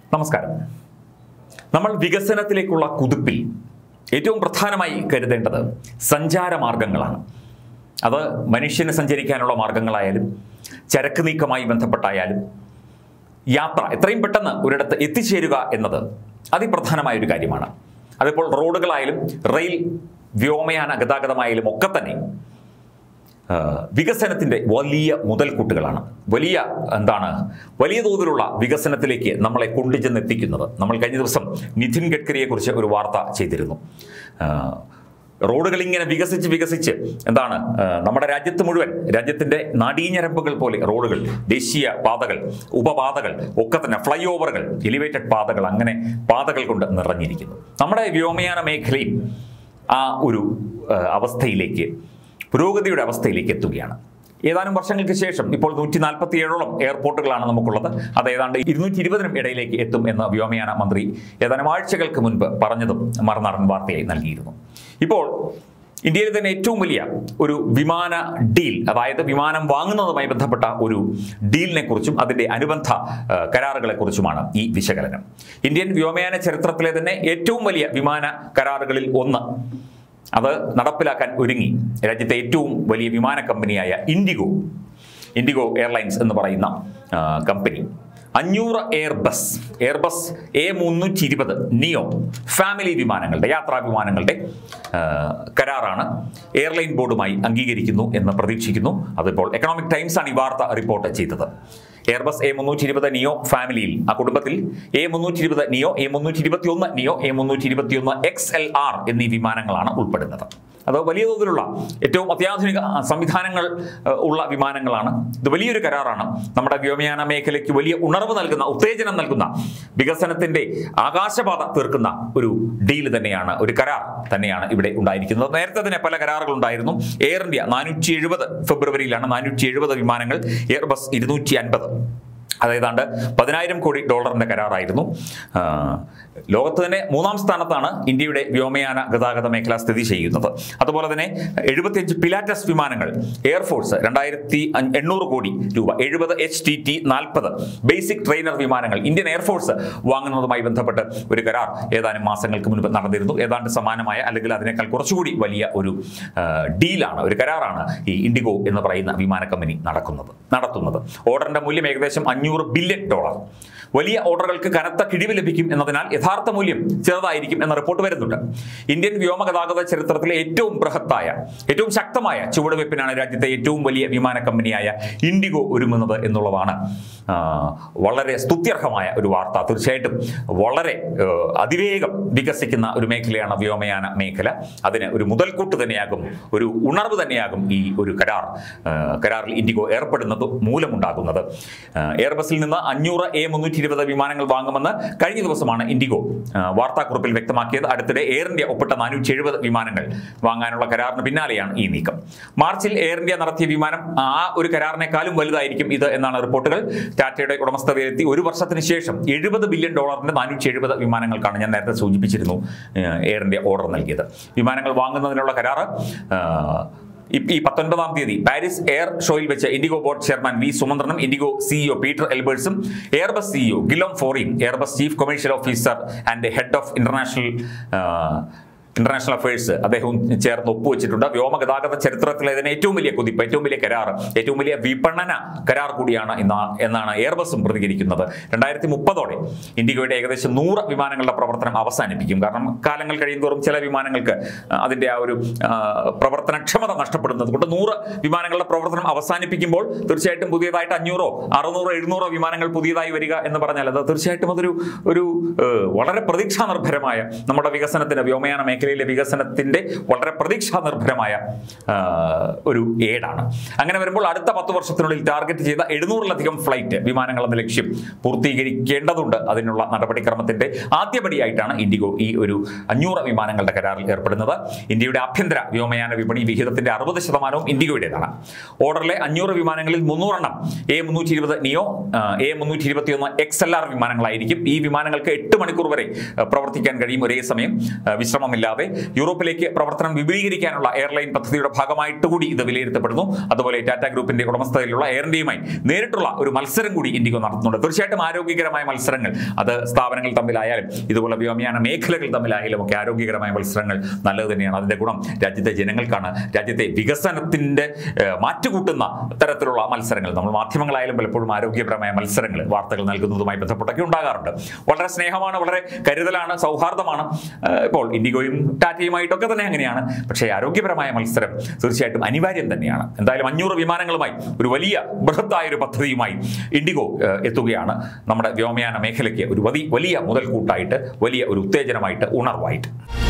നമസ്കാരം നമ്മൾ വികസനത്തിലേക്കുള്ള കുതിപ്പിൽ ഏറ്റവും പ്രധാനമായി കരുതേണ്ടത് സഞ്ചാര മാർഗങ്ങളാണ് അത് മനുഷ്യന് സഞ്ചരിക്കാനുള്ള മാർഗങ്ങളായാലും ചരക്ക് നീക്കമായി ബന്ധപ്പെട്ടായാലും യാത്ര എത്രയും പെട്ടെന്ന് ഒരിടത്ത് എത്തിച്ചേരുക എന്നത് അതിപ്രധാനമായ ഒരു കാര്യമാണ് അതിപ്പോൾ റോഡുകളായാലും റെയിൽ വ്യോമയാന ഗതാഗതമായാലും ഒക്കെ തന്നെ ആ, വികസനത്തിൻ്റെ വലിയ മുതൽക്കൂട്ടുകളാണ് വലിയ എന്താണ് വലിയ തോതിലുള്ള വികസനത്തിലേക്ക് നമ്മളെ കൊണ്ടുചെന്ന് എത്തിക്കുന്നത് നമ്മൾ കഴിഞ്ഞ ദിവസം നിതിൻ ഗഡ്കരിയെക്കുറിച്ച് ഒരു വാർത്ത ചെയ്തിരുന്നു ആ, റോഡുകൾ ഇങ്ങനെ വികസിച്ച് വികസിച്ച് എന്താണ് ആ, നമ്മുടെ രാജ്യത്ത് മുഴുവൻ രാജ്യത്തിൻ്റെ നാടീഞ്ഞരമ്പുകൾ പോലെ റോഡുകൾ ദേശീയ പാതകൾ ഉപപാതകൾ ഒക്കെ തന്നെ ഫ്ലൈ ഓവറുകൾ എലിവേറ്റഡ് പാതകൾ അങ്ങനെ പാതകൾ കൊണ്ട് നിറഞ്ഞിരിക്കുന്നു നമ്മുടെ വ്യോമയാന മേഖലയും ആ ഒരു ആ, അവസ്ഥയിലേക്ക് പുരോഗതിയുടെ അവസ്ഥയിലേക്ക് എത്തുകയാണ് ഏതാനും വർഷങ്ങൾക്ക് ശേഷം ഇപ്പോൾ നൂറ്റി നാൽപ്പത്തി ഏഴോളം എയർപോർട്ടുകളാണ് നമുക്കുള്ളത് അത് ഏതാണ്ട് ഇരുന്നൂറ്റി ഇരുപതിനും ഇടയിലേക്ക് എത്തും എന്ന് വ്യോമയാന മന്ത്രി ഏതാനും ആഴ്ചകൾക്ക് മുൻപ് പറഞ്ഞതും മറുനാടൻ വാർത്തയായി നൽകിയിരുന്നു ഇപ്പോൾ ഇന്ത്യയിൽ തന്നെ ഏറ്റവും വലിയ ഒരു വിമാന ഡീൽ അതായത് വിമാനം വാങ്ങുന്നതുമായി ബന്ധപ്പെട്ട ഒരു ഡീലിനെ കുറിച്ചും അതിൻ്റെ അനുബന്ധ ആ, കരാറുകളെ കുറിച്ചുമാണ് ഈ വിശകലനം ഇന്ത്യൻ വ്യോമയാന ചരിത്രത്തിലെ തന്നെ ഏറ്റവും വലിയ വിമാന കരാറുകളിൽ ഒന്ന് അത് നടപ്പിലാക്കാൻ ഒരുങ്ങി രാജ്യത്തെ ഏറ്റവും വലിയ വിമാന കമ്പനിയായ ഇൻഡിഗോ ഇൻഡിഗോ എയർലൈൻസ് എന്ന് പറയുന്ന ആ, കമ്പനി അഞ്ഞൂറ് എയർബസ് എയർബസ് എ മുന്നൂറ്റി ഇരുപത് നിയോ ഫാമിലി വിമാനങ്ങളുടെ യാത്രാ വിമാനങ്ങളുടെ ആ, കരാറാണ് എയർലൈൻ ബോർഡുമായി അംഗീകരിക്കുന്നു എന്ന് പ്രതീക്ഷിക്കുന്നു അതിപ്പോൾ എക്കണോമിക് ടൈംസ് ആണ് ഈ വാർത്ത റിപ്പോർട്ട് ചെയ്തത് എയർബസ് എ മുന്നൂറ്റി ഇരുപത് നിയോ ഫാമിലിയിൽ ആ കുടുംബത്തിൽ എ മുന്നൂറ്റി ഇരുപത് നിയോ എ മുന്നൂറ്റി ഇരുപത്തി ഒന്ന് നിയോ എ മുന്നൂറ്റി ഇരുപത്തി ഒന്ന് എക്സ് എൽ ആർ എന്നീ വിമാനങ്ങളാണ് ഉൾപ്പെടുന്നത് അത് വലിയ തോതിലുള്ള ഏറ്റവും അത്യാധുനിക ആ, സംവിധാനങ്ങൾ ആ, ഉള്ള വിമാനങ്ങളാണ് ഇത് വലിയൊരു കരാറാണ് നമ്മുടെ വ്യോമയാന മേഖലയ്ക്ക് വലിയ ഉണർവ് നൽകുന്ന ഉത്തേജനം നൽകുന്ന വികസനത്തിന്റെ ആകാശപാത തീർക്കുന്ന ഒരു ഡീൽ തന്നെയാണ് ഒരു കരാർ തന്നെയാണ് ഇവിടെ ഉണ്ടായിരിക്കുന്നത് നേരത്തെ തന്നെ പല കരാറുകൾ ഉണ്ടായിരുന്നു എയർ ഇന്ത്യ നാനൂറ്റി എഴുപത് ഫെബ്രുവരിയിലാണ് നാനൂറ്റി എഴുപത് വിമാനങ്ങൾ എയർബസ് ഇരുന്നൂറ്റി അൻപത് അത് ഏതാണ്ട് പതിനായിരം കോടി ഡോളറിന്റെ കരാറായിരുന്നു ആ, ലോകത്ത് തന്നെ മൂന്നാം സ്ഥാനത്താണ് ഇന്ത്യയുടെ വ്യോമയാന ഗതാഗത മേഖല സ്ഥിതി ചെയ്യുന്നത് അതുപോലെ തന്നെ എഴുപത്തിയഞ്ച് പിലാറ്റസ് വിമാനങ്ങൾ എയർഫോഴ്സ് രണ്ടായിരത്തി എണ്ണൂറ് കോടി രൂപ എഴുപത് എച്ച് ടി ടി നാൽപ്പത് ബേസിക് ട്രെയിനർ വിമാനങ്ങൾ ഇന്ത്യൻ എയർഫോഴ്സ് വാങ്ങുന്നതുമായി ബന്ധപ്പെട്ട് ഒരു കരാർ ഏതാനും മാസങ്ങൾക്ക് മുൻപ് നടന്നിരുന്നു ഏതാണ്ട് സമാനമായ അല്ലെങ്കിൽ അതിനേക്കാൾ കുറച്ചുകൂടി വലിയ ഒരു ആ, ഡീലാണ് ഒരു കരാറാണ് ഈ ഇൻഡിഗോ എന്ന് പറയുന്ന വിമാന കമ്പനി നടക്കുന്നത് നടത്തുന്നത് ഓർഡറിന്റെ മൂല്യം ഏകദേശം അഞ്ഞൂറ് ബില്യൺ ഡോളർ വലിയ ഓർഡറുകൾക്ക് കനത്ത കിഴിവ് ലഭിക്കും എന്നതിനാൽ യഥാർത്ഥ മൂല്യം ചെറുതായിരിക്കും എന്ന റിപ്പോർട്ട് വരുന്നുണ്ട് ഇന്ത്യൻ വ്യോമഗതാഗത ചരിത്രത്തിലെ ഏറ്റവും ബൃഹത്തായ ഏറ്റവും ശക്തമായ ചുവടുവയ്പ്പിനാണ് രാജ്യത്തെ ഏറ്റവും വലിയ വിമാന കമ്പനിയായ ഇൻഡിഗോ ഒരുങ്ങുന്നത് എന്നുള്ളതാണ് ആ, വളരെ സ്തുത്യർഹമായ ഒരു വാർത്ത തീർച്ചയായിട്ടും വളരെ ആ, അതിവേഗം വികസിക്കുന്ന ഒരു മേഖലയാണ് വ്യോമയാന മേഖല അതിന് ഒരു മുതൽക്കൂട്ട് തന്നെയാകും ഒരു ഉണർവ് തന്നെയാകും ഈ ഒരു കരാർ ആ, കരാറിൽ ഇൻഡിഗോ ഏർപ്പെടുന്നത് മൂലമുണ്ടാകുന്നത് ആ, എയർബസിൽ നിന്ന് അഞ്ഞൂറ് എ മുന്നൂറ്റി ഇരുപത് വിമാനങ്ങൾ വാങ്ങുമെന്ന് കഴിഞ്ഞ ദിവസമാണ് ഇൻഡിഗോ ആ, വാർത്താക്കുറിപ്പിൽ വ്യക്തമാക്കിയത് അടുത്തിടെ എയർ ഇന്ത്യ ഒപ്പിട്ട നാനൂറ്റി എഴുപത് വിമാനങ്ങൾ വാങ്ങാനുള്ള കരാറിന് പിന്നാലെയാണ് ഈ നീക്കം മാർച്ചിൽ എയർ ഇന്ത്യ നടത്തിയ വിമാനം ആ ഒരു കരാറിനേക്കാളും വലുതായിരിക്കും ഇത് എന്നാണ് റിപ്പോർട്ടുകൾ ടാറ്റയുടെ ഉടമസ്ഥതയിലെത്തി ഒരു വർഷത്തിന് ശേഷം എഴുപത് ബില്യൺ ഡോളറിന്റെ നാനൂറ്റി എഴുപത് വിമാനങ്ങൾക്കാണ് ഞാൻ നേരത്തെ സൂചിപ്പിച്ചിരുന്നു ഏഹ്, എയർ ഇന്ത്യ ഓർഡർ നൽകിയത് വിമാനങ്ങൾ വാങ്ങുന്നതിനുള്ള കരാറ് ആഹ്, ഈ- ഈ പത്തൊൻപതാം തീയതി പാരീസ് എയർ ഷോയിൽ വെച്ച് ഇൻഡിഗോ ബോർഡ് ചെയർമാൻ വി സുമന്ത്രനും ഇൻഡിഗോ സിഇഒ പീറ്റർ എൽബേഴ്സും എയർബസ് സിഇഒ ഗിലോം ഫോറിയും Airbus chief commercial officer and head of international international affairs അദ്ദേഹവും ചേർന്ന് ഒപ്പുവെച്ചിട്ടുണ്ട് വ്യോമഗതാഗത ചരിത്രത്തിലെ തന്നെ ഏറ്റവും വലിയ കുതിപ്പ് ഏറ്റവും വലിയ കരാർ ഏറ്റവും വലിയ വിപണന കരാർ കൂടിയാണ് ഇന്ന് എന്നാണ് എയർബസും പ്രതികരിക്കുന്നത് രണ്ടായിരത്തി മുപ്പതോടെ ഇൻഡിഗോയുടെ ഏകദേശം നൂറ് വിമാനങ്ങളുടെ പ്രവർത്തനം അവസാനിപ്പിക്കും കാരണം കാലങ്ങൾ കഴിയുന്തോറും ചില വിമാനങ്ങൾക്ക് അതിന്റെ ആ ഒരു ആ, പ്രവർത്തനക്ഷമത നഷ്ടപ്പെടുന്നത് കൊണ്ട് നൂറ് വിമാനങ്ങളുടെ പ്രവർത്തനം അവസാനിപ്പിക്കുമ്പോൾ തീർച്ചയായിട്ടും പുതിയതായിട്ട് അഞ്ഞൂറോ അറുന്നൂറോ എഴുന്നൂറോ വിമാനങ്ങൾ പുതിയതായി വരിക എന്ന് പറഞ്ഞാൽ അത് തീർച്ചയായിട്ടും അതൊരു ഒരു ഏഹ്, വളരെ പ്രതീക്ഷാ നിർഭരമായ നമ്മുടെ വികസനത്തിന് വ്യോമയാന മേഖലയിലെ വികസനത്തിന്റെ വളരെ പ്രതീക്ഷാ നിർഭരമായ ആ, ഒരു ഏടാണ് അങ്ങനെ വരുമ്പോൾ അടുത്ത പത്ത് വർഷത്തിനുള്ളിൽ ടാർഗറ്റ് ചെയ്ത എഴുന്നൂറിലധികം ഫ്ലൈറ്റ് വിമാനങ്ങൾ എന്ന ലക്ഷ്യം പൂർത്തീകരിക്കേണ്ടതുണ്ട് അതിനുള്ള നടപടിക്രമത്തിന്റെ ആദ്യപടിയായിട്ടാണ് ഇൻഡിഗോ ഈ ഒരു അഞ്ഞൂറ് വിമാനങ്ങളുടെ കരാറിൽ ഏർപ്പെടുന്നത് ഇന്ത്യയുടെ ആഭ്യന്തര വ്യോമയാന വിപണി വിഹിതത്തിന്റെ അറുപത് ശതമാനവും ഇൻഡിഗോയുടേതാണ് ഓർഡറിലെ അഞ്ഞൂറ് വിമാനങ്ങളിൽ മുന്നൂറെണ്ണം എ മുന്നൂറ്റി ഇരുപത് നിയോ എ മുന്നൂറ്റി ഇരുപത്തി ഒന്ന് എക്സ് എൽ ആർ വിമാനങ്ങളായിരിക്കും ഈ വിമാനങ്ങൾക്ക് എട്ട് മണിക്കൂർ വരെ ആ, പ്രവർത്തിക്കാൻ കഴിയും ഒരേ സമയം ആ, വിശ്രമമില്ലാതെ കൂടാതെ യൂറോപ്പിലേക്ക് പ്രവർത്തനം വിപുലീകരിക്കാനുള്ള എയർലൈൻ പദ്ധതിയുടെ ഭാഗമായിട്ട് കൂടി ഇത് വിലയിരുത്തപ്പെടുന്നു അതുപോലെ ടാറ്റ ഗ്രൂപ്പിന്റെ ഉടമസ്ഥതയിലുള്ള എയർ ഇന്ത്യയുമായി നേരിട്ടുള്ള ഒരു മത്സരം കൂടി ഇൻഡിഗോ നടത്തുന്നുണ്ട് തീർച്ചയായിട്ടും ആരോഗ്യകരമായ മത്സരങ്ങൾ അത് സ്ഥാപനങ്ങൾ തമ്മിലായാലും ഇതുപോലെ വ്യോമയാന മേഖലകൾ തമ്മിലായാലും ഒക്കെ ആരോഗ്യകരമായ മത്സരങ്ങൾ നല്ലത് തന്നെയാണ് അതിന്റെ ഗുണം രാജ്യത്തെ ജനങ്ങൾക്കാണ് രാജ്യത്തെ വികസനത്തിന്റെ ഏഹ്, മാറ്റുകൂട്ടുന്ന തരത്തിലുള്ള മത്സരങ്ങൾ നമ്മൾ മാധ്യമങ്ങളായാലും പലപ്പോഴും ആരോഗ്യപരമായ മത്സരങ്ങൾ വാർത്തകൾ നൽകുന്നതുമായി ബന്ധപ്പെട്ടൊക്കെ ഉണ്ടാകാറുണ്ട് വളരെ സ്നേഹമാണ് വളരെ കരുതലാണ് സൗഹാർദ്ദമാണ് ഏഹ്, ഇപ്പോൾ ഇൻഡിഗോയും ടാറ്റയുമായിട്ടൊക്കെ തന്നെ അങ്ങനെയാണ് പക്ഷേ ആരോഗ്യപരമായ മത്സരം തീർച്ചയായിട്ടും അനിവാര്യം തന്നെയാണ് എന്തായാലും അഞ്ഞൂറ് വിമാനങ്ങളുമായി ഒരു വലിയ ബൃഹത്തായ ഒരു പദ്ധതിയുമായി ഇൻഡിഗോ ഏഹ്, എത്തുകയാണ് നമ്മുടെ വ്യോമയാന മേഖലയ്ക്ക് ഒരു വലിയ വലിയ മുതൽക്കൂട്ടായിട്ട് വലിയ ഒരു ഉത്തേജനമായിട്ട് ഉണർവായിട്ട്